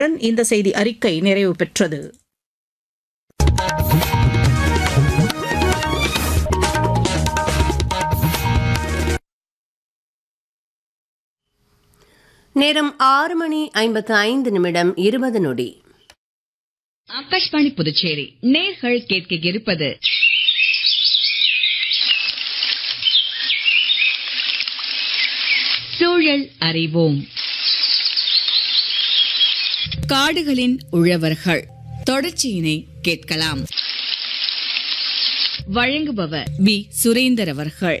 உடன் இந்த செய்தி அறிக்கை நிறைவு பெற்றது நேரம் ஆறு மணி ஐம்பத்து ஐந்து நிமிடம் இருபது நொடி ஆகாஷ்வாணி புதுச்சேரி நேர்கள் கேட்க இருப்பது சூழல் அறிவோம் காடுகளின் உழவர்கள் தொடர்ச்சியினை கேட்கலாம் வழங்குபவர் வி சுரேந்தர் அவர்கள்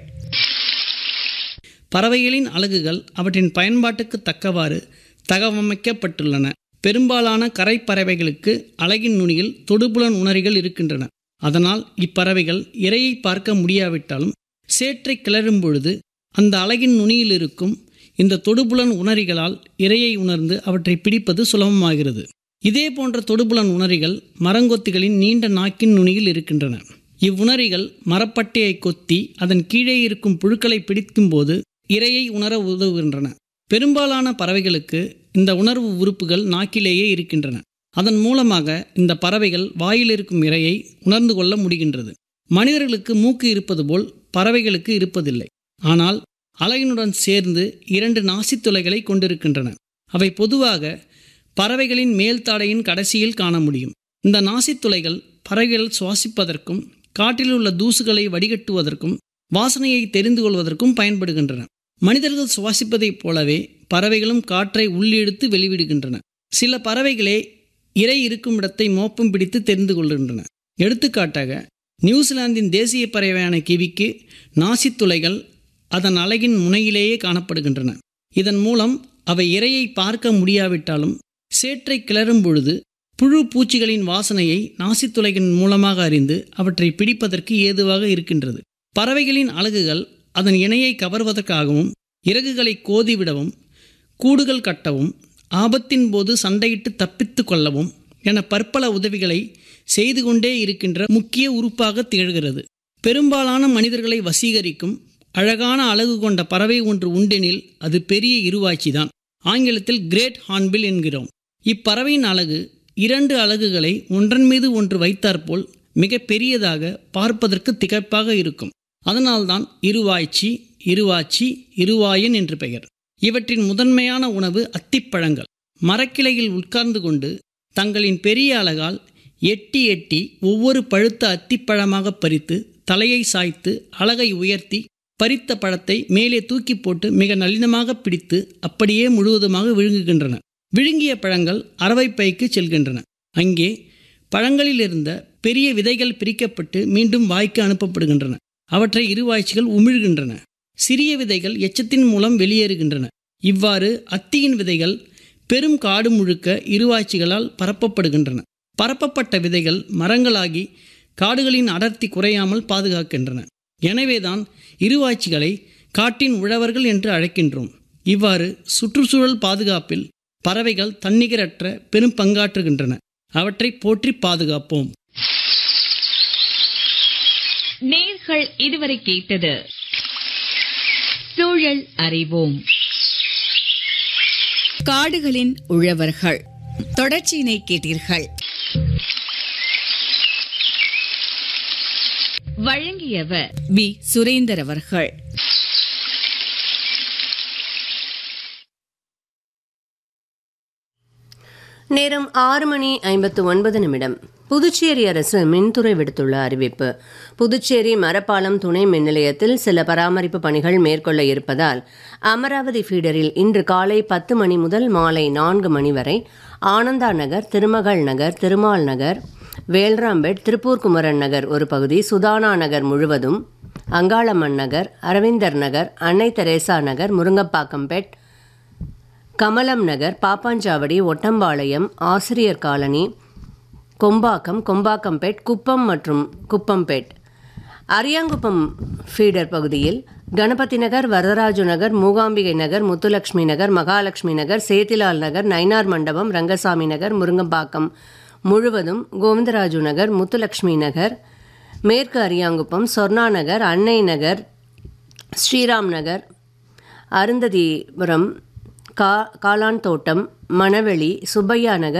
பறவைகளின் அலகுகள் அவற்றின் பயன்பாட்டுக்கு தக்கவாறு தகவமைக்கப்பட்டுள்ளன பெரும்பாலான கரைப்பறவைகளுக்கு அலகின் நுனியில் தொடுபுலன் உணரிகள் இருக்கின்றன அதனால் இப்பறவைகள் இரையை பார்க்க முடியாவிட்டாலும் சேற்றை கிளறும் பொழுது அந்த அலகின் நுனியில் இருக்கும் இந்த தொடுபுலன் உணரிகளால் இரையை உணர்ந்து அவற்றை பிடிப்பது சுலபமாகிறது இதே போன்ற தொடுபுலன் உணரிகள் மரங்கொத்திகளின் நீண்ட நாக்கின் நுனியில் இருக்கின்றன இவ்வுணரிகள் மரப்பட்டையை கொத்தி அதன் கீழே இருக்கும் புழுக்களை பிடிக்கும்போது இரையை உணர உதவுகின்றன பெரும்பாலான பறவைகளுக்கு இந்த உணர்வு உறுப்புகள் நாக்கிலேயே இருக்கின்றன அதன் மூலமாக இந்த பறவைகள் வாயில் இருக்கும் இரையை உணர்ந்து கொள்ள முடிகின்றது மனிதர்களுக்கு மூக்கு இருப்பது போல் பறவைகளுக்கு இருப்பதில்லை ஆனால் அலகினுடன் சேர்ந்து இரண்டு நாசித்துளைகளை கொண்டிருக்கின்றன அவை பொதுவாக பறவைகளின் மேல் தாடையின் கடைசியில் காண முடியும் இந்த நாசித்துளைகள் பறவைகள் சுவாசிப்பதற்கும் காற்றில் உள்ள தூசுகளை வடிகட்டுவதற்கும் வாசனையை தெரிந்து கொள்வதற்கும் பயன்படுகின்றன மனிதர்கள் சுவாசிப்பதைப் போலவே பறவைகளும் காற்றை உள்ளிழுத்து வெளிவிடுகின்றன சில பறவைகளே இரை இருக்கும் இடத்தை மோப்பம் பிடித்து தெரிந்து கொள்கின்றன எடுத்துக்காட்டாக நியூசிலாந்தின் தேசிய பறவையான கிவிக்கு நாசித்துளைகள் அதன் அலகின் முனையிலேயே காணப்படுகின்றன இதன் மூலம் அவை இரையை பார்க்க முடியாவிட்டாலும் சேற்றை கிளறும் பொழுது புழு பூச்சிகளின் வாசனையை நாசித்துளைகளின் மூலமாக அறிந்து அவற்றை பிடிப்பதற்கு ஏதுவாக இருக்கின்றது பறவைகளின் அலகுகள் அதன் இணையை கவர்வதற்காகவும் இறகுகளை கோதிவிடவும் கூடுகள் கட்டவும் ஆபத்தின் போது சண்டையிட்டு தப்பித்து கொள்ளவும் என பற்பல உதவிகளை செய்து கொண்டே இருக்கின்ற முக்கிய உறுப்பாக திகழ்கிறது பெரும்பாலான மனிதர்களை வசீகரிக்கும் அழகான அழகு கொண்ட பறவை ஒன்று உண்டெனில் அது பெரிய இருவாய்ச்சிதான் ஆங்கிலத்தில் கிரேட் ஹார்ன்பில் என்கிறோம் இப்பறவையின் அழகு இரண்டு அலகுகளை ஒன்றன் மீது ஒன்று வைத்தாற்போல் மிக பெரியதாக பார்ப்பதற்கு திகைப்பாக இருக்கும் அதனால்தான் இருவாய்ச்சி இருவாச்சி இருவாயன் என்று பெயர் இவற்றின் முதன்மையான உணவு அத்திப்பழங்கள் மரக்கிளையில் உட்கார்ந்து கொண்டு தங்களின் பெரிய அழகால் எட்டி எட்டி ஒவ்வொரு பழுத்த அத்திப்பழமாக பறித்து தலையை சாய்த்து அழகை உயர்த்தி பறித்த பழத்தை மேலே தூக்கி போட்டு மிக நளினமாக பிடித்து அப்படியே முழுவதுமாக விழுங்குகின்றன விழுங்கிய பழங்கள் அரவைப்பைக்கு செல்கின்றன அங்கே பழங்களில் இருந்த பெரிய விதைகள் பிரிக்கப்பட்டு மீண்டும் வாய்க்கு அனுப்பப்படுகின்றன அவற்றை இருவாய்ச்சிகள் உமிழ்கின்றன சிறிய விதைகள் எச்சத்தின் மூலம் வெளியேறுகின்றன இவ்வாறு அத்தியின் விதைகள் பெரும் காடு முழுக்க இருவாய்ச்சிகளால் பரப்பப்படுகின்றன பரப்பப்பட்ட விதைகள் மரங்களாகி காடுகளின் அடர்த்தி குறையாமல் பாதுகாக்கின்றன எனவேதான் இருவாய்ச்சிகளை காட்டின் உழவர்கள் என்று அழைக்கின்றோம் இவ்வாறு சுற்றுச்சூழல் பாதுகாப்பில் பறவைகள் தன்னிகரற்ற பெரும் பங்காற்றுகின்றன அவற்றை போற்றி பாதுகாப்போம் நேர்கள் இதுவரை கேட்டது சூழல் அறிவோம் காடுகளின் உழவர்கள் தொடர்ச்சியினை கேட்டீர்கள் வழங்கியவர் வி சுரேந்தர் அவர்கள் நேரம் ஆறு மணி ஐம்பத்து ஒன்பது நிமிடம் புதுச்சேரி அரசு மின்துறை விடுத்துள்ள அறிவிப்பு புதுச்சேரி மரப்பாலம் துணை மின் நிலையத்தில் சில பராமரிப்பு பணிகள் மேற்கொள்ள இருப்பதால் அமராவதி ஃபீடரில் இன்று காலை பத்து மணி முதல் மாலை நான்கு மணி வரை ஆனந்தா நகர் திருமகள் நகர் திருமால் நகர் வேல்ராம்பேட் திருப்பூர் குமரன் நகர் ஒரு பகுதி சுதானா நகர் முழுவதும் அங்காளம்மன் நகர் அரவிந்தர் நகர் அன்னை தெரேசா நகர் முருங்கப்பாக்கம்பேட் கமலம் நகர் பாப்பாஞ்சாவடி ஒட்டம்பாளையம் ஆசிரியர் காலனி கொம்பாக்கம் கொம்பாக்கம்பேட் குப்பம் மற்றும் குப்பம்பேட் அரியாங்குப்பம் ஃபீடர் பகுதியில் கணபதி நகர் வரதராஜு நகர் மூகாம்பிகை நகர் முத்துலட்சுமி நகர் மகாலட்சுமி நகர் சேத்திலால் நகர் நயினார் மண்டபம் ரங்கசாமி நகர் முருங்கம்பாக்கம் முழுவதும் கோவிந்தராஜு நகர் முத்துலட்சுமி நகர் மேற்கு அரியாங்குப்பம் சொர்ணா நகர் அன்னை நகர் ஸ்ரீராம் நகர் அருந்ததிபுரம் கா காளான் தோட்டம் மணவெளி சுப்பையா நகர்